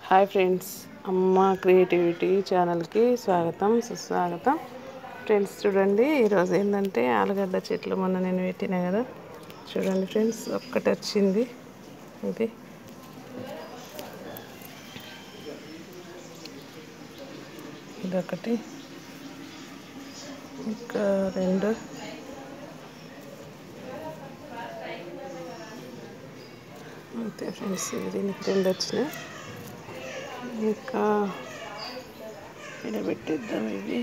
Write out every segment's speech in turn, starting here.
hi friends అమ్మ creativity ఛానల్కి స్వాగతం సుస్వాగతం ఫ్రెండ్స్ చూడండి ఈరోజు ఏంటంటే ఆలుగడ్డ చెట్లు మొన్న నేను పెట్టినా కదా చూడండి ఫ్రెండ్స్ ఒక్కటి వచ్చింది ఇది ఇదొకటి ఇంకా రెండు అంతే ఫ్రెండ్స్ దీనికి రెండు వచ్చినాయి ఇంకా ఇక్కడ పెట్టిద్దాం ఇవి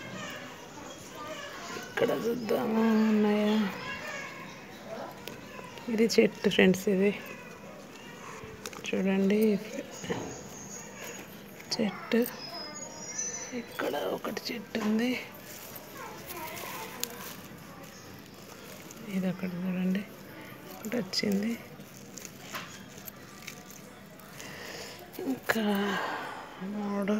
ఇక్కడ చూద్దాము ఉన్నాయా ఇది చెట్టు ఫ్రెండ్స్ ఇది చూడండి చెట్టు ఇక్కడ ఒకటి చెట్టు ఉంది ఇది ఒకటి చూడండి ఒకటి వచ్చింది ఇంకా మూడు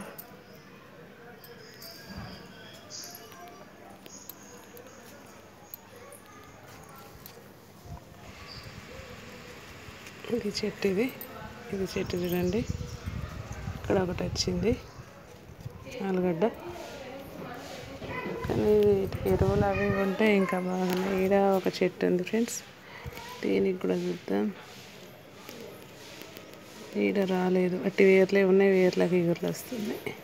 ఇది చెట్టు ఇది ఇది చెట్టు చూడండి ఇక్కడ ఒకటి వచ్చింది ఆలుగడ్డ కానీ వీటికి ఎరువులు అవి ఇవి ఉంటే ఇంకా బాగున్నాయి ఈడ ఒక చెట్టు ఉంది ఫ్రెండ్స్ దీనికి కూడా చూద్దాం ఈడ రాలేదు అట్టి వేర్లే ఉన్నాయి వేర్లకి ఎగురులు వస్తున్నాయి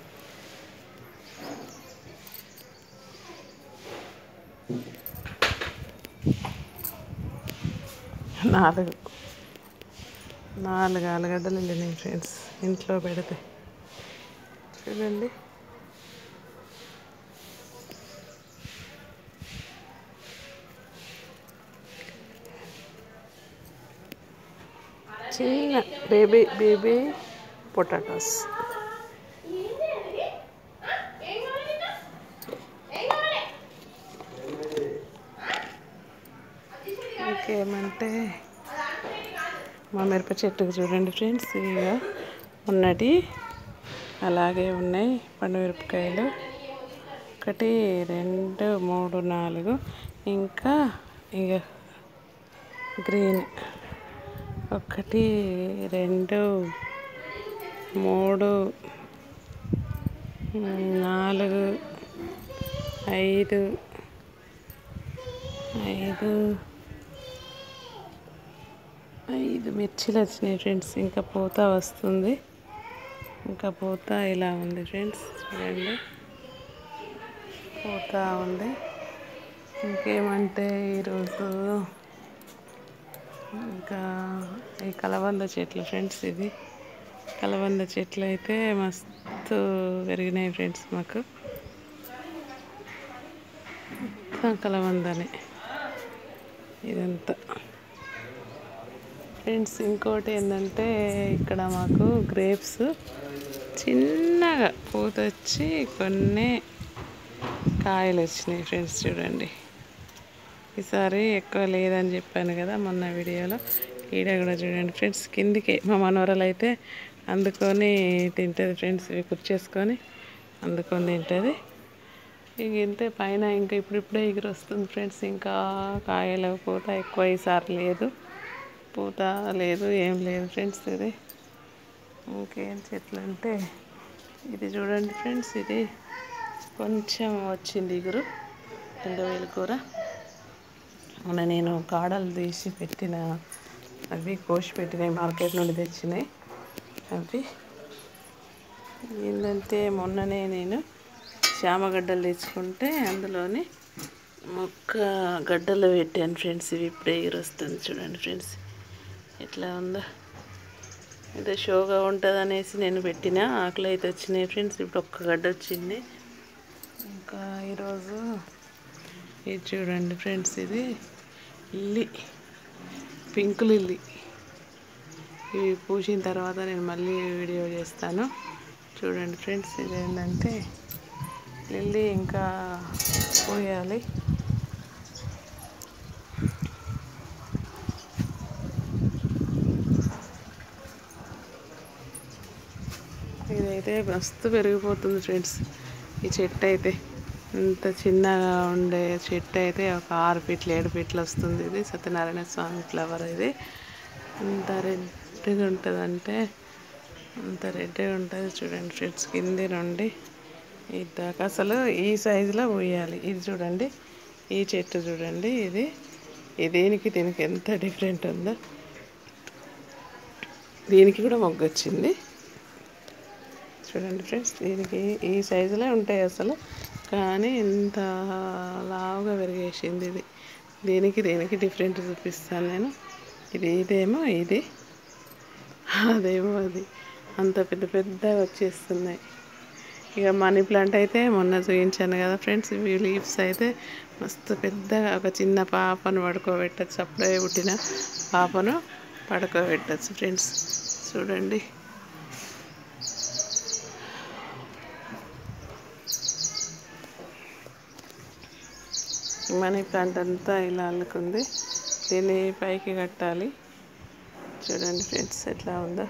నాలుగు నాలుగు ఆలుగడ్డలు వెళ్ళినాయి ఫ్రెండ్స్ ఇంట్లో పెడితే చూడండి చిన్న బేబీ బేబీ పొటాటోస్ ఇంకేమంటే మా మిరప చెట్టుకు చూడండి ఫ్రెండ్స్ ఇక ఉన్నటి అలాగే ఉన్నాయి పండు మిరపకాయలు ఒకటి రెండు మూడు నాలుగు ఇంకా ఇక గ్రీన్ ఒకటి రెండు మూడు నాలుగు ఐదు ఐదు ఐదు మిర్చిలు వచ్చినాయి ఫ్రెండ్స్ ఇంకా పూత వస్తుంది ఇంకా పూత ఇలా ఉంది ఫ్రెండ్స్ చూడండి పూత ఉంది ఇంకేమంటే ఈరోజు ఇంకా ఈ కలబంద చెట్లు ఫ్రెండ్స్ ఇది కలబంద చెట్లు అయితే మస్తు పెరిగినాయి ఫ్రెండ్స్ మాకు మొత్తం కలబందనే ఇదంతా ఫ్రెండ్స్ ఇంకోటి ఏంటంటే ఇక్కడ మాకు గ్రేప్స్ చిన్నగా పూత వచ్చి కొన్ని కాయలు వచ్చినాయి ఫ్రెండ్స్ చూడండి ఈసారి ఎక్కువ లేదని చెప్పాను కదా మొన్న వీడియోలో ఈడ కూడా చూడండి ఫ్రెండ్స్ కిందికి మా మనవరాలు అయితే అందుకొని తింటుంది ఫ్రెండ్స్ ఇవి కుర్చేసుకొని అందుకొని తింటుంది ఇక ఇంతే పైన ఇంకా ఇప్పుడిప్పుడే ఎగురు వస్తుంది ఫ్రెండ్స్ ఇంకా కాయలు పూత ఎక్కువ ఈసారి లేదు పూత లేదు ఏం లేదు ఫ్రెండ్స్ ఇది ఇంకేం చెట్లు అంటే ఇది చూడండి ఫ్రెండ్స్ ఇది కొంచెం వచ్చింది ఇగురు రెండు వేల కూర మొన్న నేను కాడలు తీసి పెట్టిన అవి కోసి పెట్టినాయి మార్కెట్ నుండి తెచ్చినాయి అవి ఏంటంటే మొన్ననే నేను చామగడ్డలు తెచ్చుకుంటే అందులోని మొక్క గడ్డలు పెట్టాను ఫ్రెండ్స్ ఇవి ఇప్పుడే ఎగురొస్తుంది చూడండి ఫ్రెండ్స్ ఎట్లా ఉందో ఏదో షోగా ఉంటుంది అనేసి నేను పెట్టిన ఆకులు అయితే వచ్చినాయి ఫ్రెండ్స్ ఇప్పుడు ఒక్క గడ్డ వచ్చింది ఇంకా ఈరోజు ఇది చూడండి ఫ్రెండ్స్ ఇది లిల్లీ పింక్ లిల్లీ ఇవి పూసిన తర్వాత నేను మళ్ళీ వీడియో చేస్తాను చూడండి ఫ్రెండ్స్ ఇది ఏంటంటే లిల్లీ ఇంకా పూయాలి ఇదైతే మస్తు పెరిగిపోతుంది ఫ్రెండ్స్ ఈ చెట్టు అయితే ఇంత చిన్నగా ఉండే చెట్టు అయితే ఒక ఆరు ఫీట్లు ఏడు ఫీట్లు వస్తుంది ఇది సత్యనారాయణ స్వామి ఫ్లవర్ ఇది ఇంత రెడ్గా ఉంటుందంటే అంత రెడ్ ఉంటుంది చూడండి ఫ్రెండ్స్ కింది నుండి ఇద్దాక అసలు ఈ సైజులో పోయాలి ఇది చూడండి ఈ చెట్టు చూడండి ఇది ఇది దీనికి దీనికి ఎంత డిఫరెంట్ ఉందో దీనికి కూడా మొగ్గు వచ్చింది చూడండి ఫ్రెండ్స్ దీనికి ఈ సైజులో ఉంటాయి అసలు కానీ ఇంత లావుగా పెరిగేసింది ఇది దీనికి దీనికి డిఫరెంట్ చూపిస్తాను నేను ఇది ఇదేమో ఇది అదేమో అది అంత పెద్ద పెద్దగా వచ్చేస్తున్నాయి ఇక మనీ ప్లాంట్ అయితే మొన్న చూపించాను కదా ఫ్రెండ్స్ ఇవి లీవ్స్ అయితే మస్తు పెద్దగా ఒక చిన్న పాపను పడుకోబెట్టచ్చు అప్పుడే పుట్టిన పాపను పడుకోబెట్టచ్చు ఫ్రెండ్స్ చూడండి మనీ ప్లాంట్ అంతా ఇలా అల్లుకుంది దీన్ని పైకి కట్టాలి చూడండి ఫ్రెండ్స్ ఎట్లా ఉందో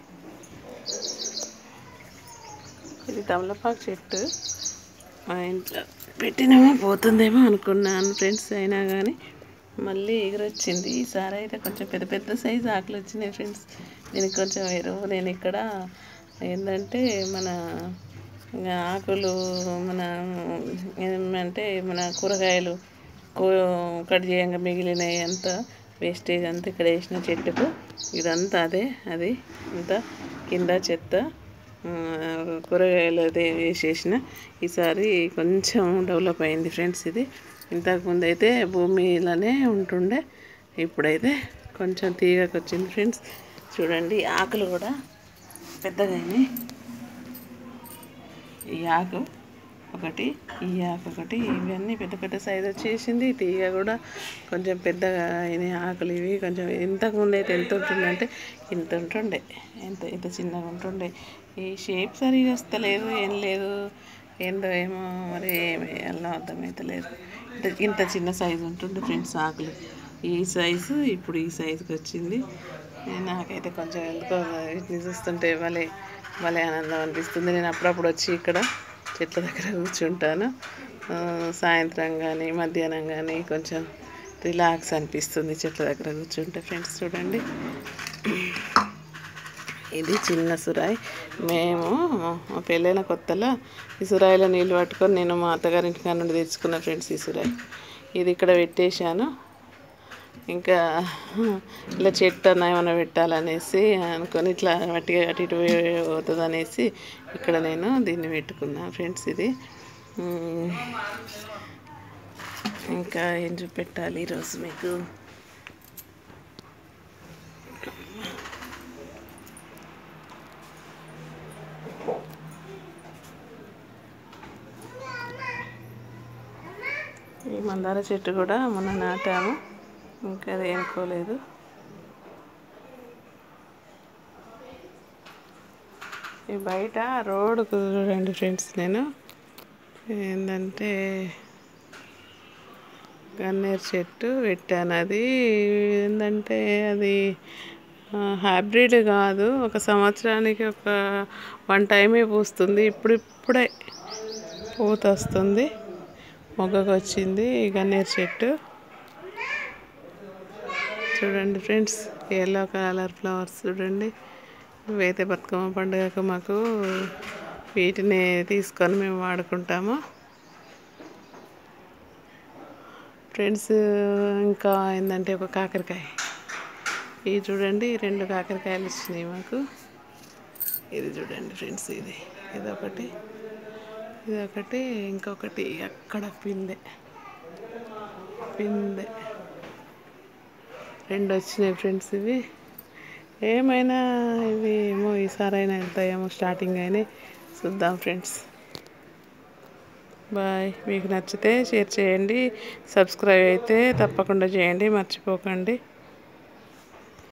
ఇది తమలపాకు చెట్టు మా ఇంట్లో పెట్టినామో పోతుందేమో అనుకున్నాను ఫ్రెండ్స్ అయినా కానీ మళ్ళీ ఎగురొచ్చింది ఈసారి అయితే కొంచెం పెద్ద పెద్ద సైజు ఆకులు వచ్చినాయి ఫ్రెండ్స్ దీనికి కొంచెం ఎరువు నేను ఇక్కడ ఏంటంటే మన ఇంకా ఆకులు మన ఏమంటే మన కూరగాయలు కో కట్ చేయంగా మిగిలినవి అంతా వేస్టేజ్ అంతా ఇక్కడ వేసిన చెట్టుకు ఇదంతా అదే అది అంతా కింద చెత్త ఆ, కూరగాయలు అదే వేసేసిన ఈసారి కొంచెం డెవలప్ అయింది ఫ్రెండ్స్ ఇది ఇంతకుముందు అయితే భూమిలోనే ఉంటుండే ఇప్పుడైతే కొంచెం తీగకు వచ్చింది ఫ్రెండ్స్ చూడండి ఆకులు కూడా పెద్దగా అయినాయి ఈ ఆకు ఒకటి ఈ ఆకు ఒకటి ఇవన్నీ పెద్ద పెద్ద సైజు వచ్చేసింది తీగ కూడా కొంచెం పెద్దగా అయినాయి ఆకులు ఇవి కొంచెం ఇంతకు ముందు అయితే ఎంత ఉంటుందంటే ఇంత ఉంటుండే ఎంత ఇంత చిన్నగా ఉంటుండే ఈ షేప్ సరిగా వస్తలేదు ఏం లేదు ఏందో ఏమో మరి ఏమి ఎలా అర్థమవుతలేదు ఇంత ఇంత చిన్న సైజు ఉంటుంది ఫ్రెండ్స్ ఆకులు ఈ సైజు ఇప్పుడు ఈ సైజుకి వచ్చింది నాకైతే కొంచెం ఎందుకో వీటిని చూస్తుంటే భలే భలే ఆనందం అనిపిస్తుంది నేను అప్పుడప్పుడు వచ్చి ఇక్కడ చెట్ల దగ్గర కూర్చుంటాను ఆ, సాయంత్రం కానీ మధ్యాహ్నం కానీ కొంచెం రిలాక్స్ అనిపిస్తుంది చెట్ల దగ్గర కూర్చుంటే ఫ్రెండ్స్ చూడండి ఇది చిన్న సురాయి మేము మా పెళ్ళైన కొత్తలో ఈ సురాయిలో నీళ్ళు పట్టుకొని నేను మా అత్తగారింటి కాడ నుండి తెచ్చుకున్న ఫ్రెండ్స్ ఈ సురాయి ఇది ఇక్కడ పెట్టేశాను ఇంకా ఇలా చెట్టు అన్న ఏమైనా పెట్టాలనేసి అనుకొని ఇట్లా మట్టిగా అటు ఇటు పోతుంది అనేసి ఇక్కడ నేను దీన్ని పెట్టుకున్నా ఫ్రెండ్స్ ఇది ఉమ్, ఇంకా ఏం చూపెట్టాలి ఈరోజు మీకు ఈ మందార చెట్టు కూడా మొన్న నాటాము ఇంకా అది ఏనుకోలేదు ఈ బయట రోడ్డుకు చూడండి ఫ్రెండ్స్ నేను ఏంటంటే గన్నేరు చెట్టు పెట్టాను అది ఏంటంటే అది హైబ్రిడ్ కాదు ఒక సంవత్సరానికి ఒక వన్ టైమే పూస్తుంది ఇప్పుడు ఇప్పుడే పూత వస్తుంది మొగ్గకు వచ్చింది ఈ గన్నేరు చెట్టు చూడండి ఫ్రెండ్స్ ఎల్లో కలర్ ఫ్లవర్స్ చూడండి ఇవైతే బతుకమ్మ పండుగకు మాకు వీటిని తీసుకొని మేము వాడుకుంటాము ఫ్రెండ్స్ ఇంకా ఏంటంటే ఒక కాకరకాయ ఇది చూడండి రెండు కాకరకాయలు వచ్చినాయి మాకు ఇది చూడండి ఫ్రెండ్స్ ఇది ఇదొకటి ఇదొకటి ఇంకొకటి అక్కడ పిందె పిందె రెండు వచ్చినాయి ఫ్రెండ్స్ ఇవి ఏమైనా ఇవి ఏమో ఈసారైనా వెళ్తాయేమో స్టార్టింగ్ అయినాయి చూద్దాం ఫ్రెండ్స్ బాయ్ మీకు నచ్చితే షేర్ చేయండి సబ్స్క్రైబ్ అయితే తప్పకుండా చేయండి మర్చిపోకండి